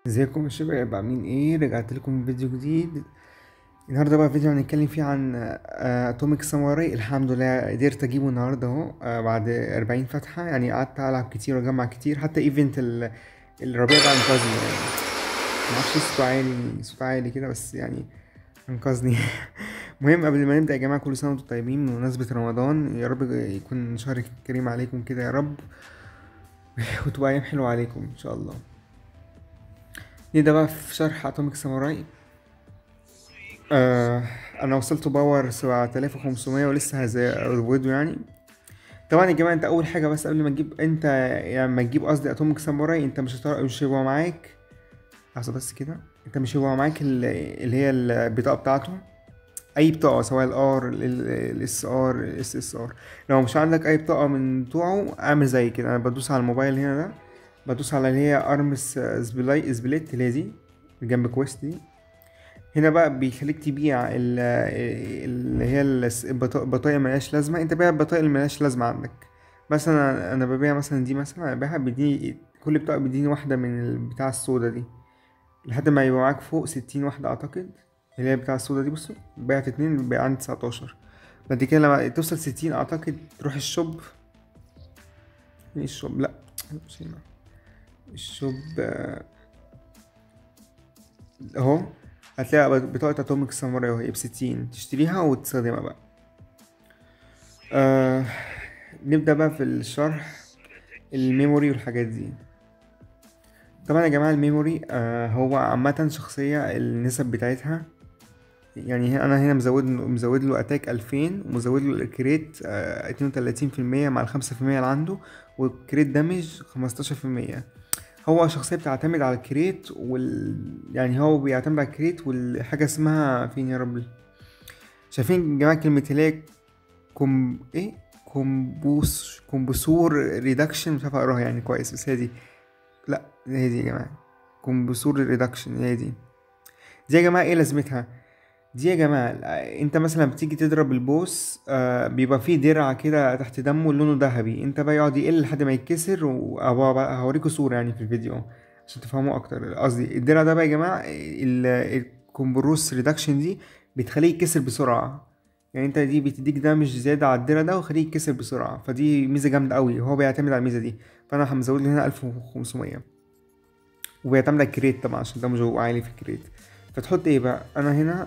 ازيكم يا شباب عاملين ايه رجعت لكم فيديو جديد النهارده بقى فيديو هنتكلم فيه عن اتوميك ساموراي الحمد لله قدرت اجيبه النهارده اهو آه، بعد 40 فتحه يعني قعدت العب كتير واجمع كتير حتى ايفنت ال- الربيع ده انقذني يعني معرفش صوته عالي صوته عالي كده بس يعني انقذني المهم قبل ما نبدا يا جماعه كل سنه وانتم طيبين بمناسبه رمضان يا رب يكون شهر كريم عليكم كده يا رب وتبقى ايام حلوه عليكم ان شاء الله نبدأ بقى في شرح اتوميك ساموراي آه انا وصلت باور سبعة آلاف وخمسمية ولسه هزوده يعني طبعا يا جماعه انت اول حاجه بس قبل ما تجيب انت يعني ما تجيب قصدي اتوميك ساموراي انت مش هتعرف مش هيبقى معاك لحظه بس كده انت مش هيبقى معاك ال- اللي هي البطاقه بتاعته اي بطاقه سواء الار الاس ار الاس اس ار لو مش عندك اي بطاقه من بتوعه اعمل زي كده انا بدوس على الموبايل هنا ده بدوس على اللي هي ارمس سبلاي سبليت اللي هي دي اللي جنب كويست دي هنا بقى بيخليك تبيع ال- اللي هي الس- البطا- البطايق ملهاش لازمة انت بيع البطايق اللي ملهاش لازمة عندك مثلا انا ببيع مثلا دي مثلا انا ببيعها بيديني كل بطاقة بيديني واحدة من البتاع السودا دي لحد ما يبقى معاك فوق ستين واحدة اعتقد اللي هي بتاع السودا دي بصوا بعت اتنين بقى عندي تسعتاشر بعد كده لما توصل ستين اعتقد تروح الشوب ايه الشوب لا مش هنا الشوب آه، اهو هتلاقي بطاقة اتوميك ساموراي اهي بستين تشتريها وتستخدمها بقى آه نبدأ بقى في الشرح الميموري والحاجات دي طبعا يا جماعة الميموري آه هو عامة شخصية النسب بتاعتها يعني هنا- انا هنا مزود مزود له اتاك 2000 ومزود له الكريت آه 32% مع الخمسة في المية اللي عنده والكريت دامج 15% هو شخصية بتعتمد على الكريت وال يعني هو بيعتمد على الكريت والحاجة اسمها فين يا رب شايفين يا جماعة كلمة اللي هي كوم ايه كومبوس كومبوسور ريدكشن مش عارف اقراها يعني كويس بس هي دي لا هي دي يا جماعة كومبوسور ريدكشن هي دي دي يا جماعة ايه لازمتها دي يا جماعة انت مثلا بتيجي تضرب البوس آه بيبقى فيه درع كده تحت دمه لونه ذهبي انت بقى يقعد يقل لحد ما يتكسر وهوريكم صورة يعني في الفيديو عشان تفهموا اكتر قصدي الدرع ده بقى يا جماعة ال- الكومبروس ريدكشن دي بتخليه يتكسر بسرعة يعني انت دي بتديك دامج زيادة على الدرع ده وخليه يتكسر بسرعة فدي ميزة جامدة قوي هو بيعتمد على الميزة دي فانا مزود له هنا 1500 وبيعتمد على الكريت طبعا عشان دمجه عالي في الكريت فتحط ايه بقى انا هنا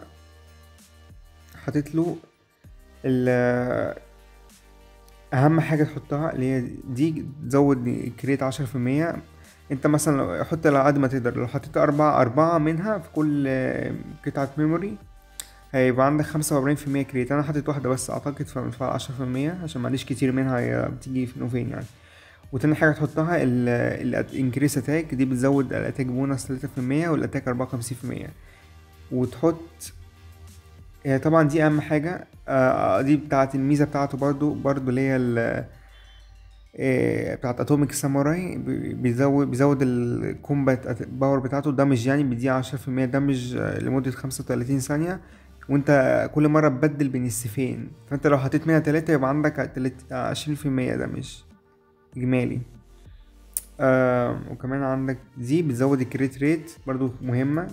حاطط له ال اهم حاجه تحطها اللي هي دي تزود الكريت عشرة في المية انت مثلا لو حط على قد ما تقدر لو حطيت أربعة أربعة منها في كل آه، قطعة ميموري هيبقى عندك خمسة وأربعين في المية كريت أنا حطيت واحدة بس أعتقد فمدفع عشرة في المية عشان معليش كتير منها هي بتيجي فين وفين يعني وتاني حاجة تحطها الانكريس اتاك دي بتزود الاتاك بونص تلاتة في المية والاتاك أربعة وخمسين في المية وتحط هي طبعا دي اهم حاجه آه دي بتاعت الميزه بتاعته برضو برضو اللي هي ال- آه، بتاعت اتوميك ساموراي بي- بيزود بيزود الكومبات باور بتاعته دامج يعني بيديه عشرة في المية دامج آه، لمدة خمسة وتلاتين ثانية وانت كل مرة تبدل بين السيفين فانت لو حطيت منها تلاتة يبقى عندك عشرين في المية دامج إجمالي آه وكمان عندك دي بتزود الكريت ريت برضو مهمة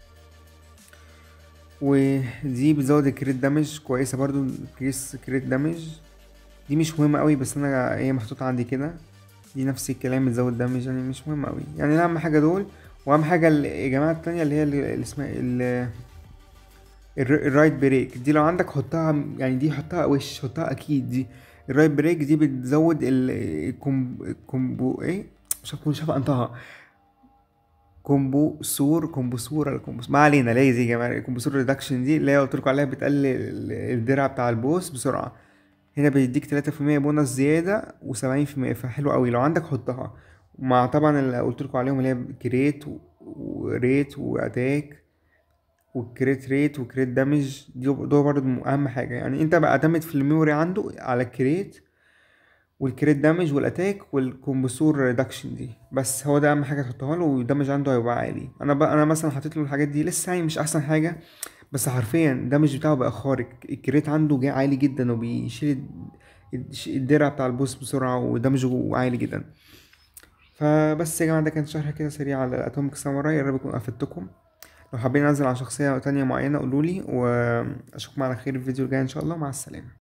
ودي بتزود الكريت دامج كويسة برضو كريس كريت دامج دي مش مهمة قوي بس انا هي محطوطة عندي كده دي نفس الكلام بتزود دامج يعني مش مهمة قوي يعني اهم حاجة دول واهم حاجة ال- يا جماعة التانية اللي هي اللي اللي اسمها ال- الر- الرايت بريك دي لو عندك حطها يعني دي حطها وش حطها اكيد دي الرايت بريك دي بتزود ال- الكوم الكومبو ايه مش عارف مش عارف انطقها كومبو سور كومبو سور ولا كومبو ما علينا لا دي يا جماعه الكومبو سور ريدكشن دي اللي هي قلت لكم عليها بتقلل ال- الدرع بتاع البوس بسرعه هنا بيديك 3% بونص زياده و70% فحلو قوي لو عندك حطها مع طبعا اللي قلت لكم عليهم اللي هي كريت و- وريت واتاك والكريت ريت وكريت دامج دي دول برضه اهم حاجه يعني انت بقى اعتمد في الميموري عنده على الكريت والكريت دامج والاتاك والكومبوسور ريدكشن دي بس هو ده اهم حاجه تحطها له والدمج عنده هيبقى عالي انا بقى انا مثلا حطيت له الحاجات دي لسه يعني مش احسن حاجه بس حرفيا الدمج بتاعه بقى خارق الكريت عنده جاي عالي جدا وبيشيل الد- الدرع بتاع البوس بسرعه ودمجه عالي جدا ف فبس يا جماعة ده كان شرح كده سريع على الاتوميك ساموراي يا رب يكون افدتكم لو حابين انزل عن شخصية تانية معينة قولولي واشوفكم على خير الفيديو الجاي ان شاء الله مع السلامة